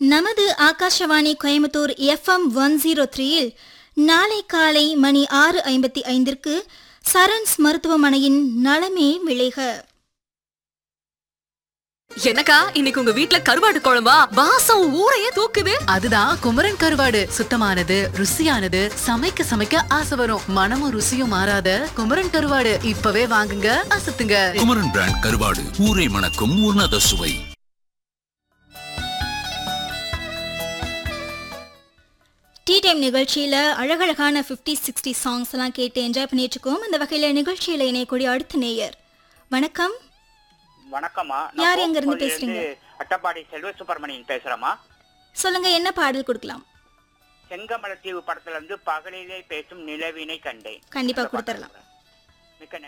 நமது Akashvani Coimbatore FM one zero த்ரீயில் நாளை காலை மணி ஆறு ஐம்பத்தி ஐந்திற்கு சரண்ஸ் மருத்துவமனையின் நலமே விளைக என்னக்கா இன்னைக்கு உங்க வீட்ல கருவாடு குழம்பா வாசம் ஊரையே தூக்குது அதுதான் குமரன் கருவாடு சுத்தமானது ருசியானது சமைக்க சமைக்க ஆசை வரும் மனமும் ருசியும் மாறாத குமரன் கருவாடு இப்பவே வாங்குங்க அசத்துங்க குமரன் பிராண்ட் கருவாடு ஊரை மணக்கும் உன்னத சுவை டீ டைம் நிகழ்ச்சியில் அழகழகான ஃபிஃப்டி சிக்ஸ்டி சாங்ஸ் எல்லாம் கேட்டு என்ஜாய் பண்ணிட்டு இருக்கோம் இந்த வகையில் நிகழ்ச்சியில் இணையக்கூடிய அடுத்த நேயர் வணக்கம் வணக்கம்மா யார் நான் எங்க இருந்து கோப்பூர்ல பேசுறீங்க? அட்டப்பாடி செல்வ சுப்பிரமணியன் பேசுறேம்மா சொல்லுங்க என்ன பாடல் கொடுக்கலாம் செங்கமலத்தீவு படத்துல இருந்து பகலிலே பேசும் நிலவினை கண்டேன் கண்டிப்பா இந்த பாட்டு கொடுத்துடலாம் மிக்க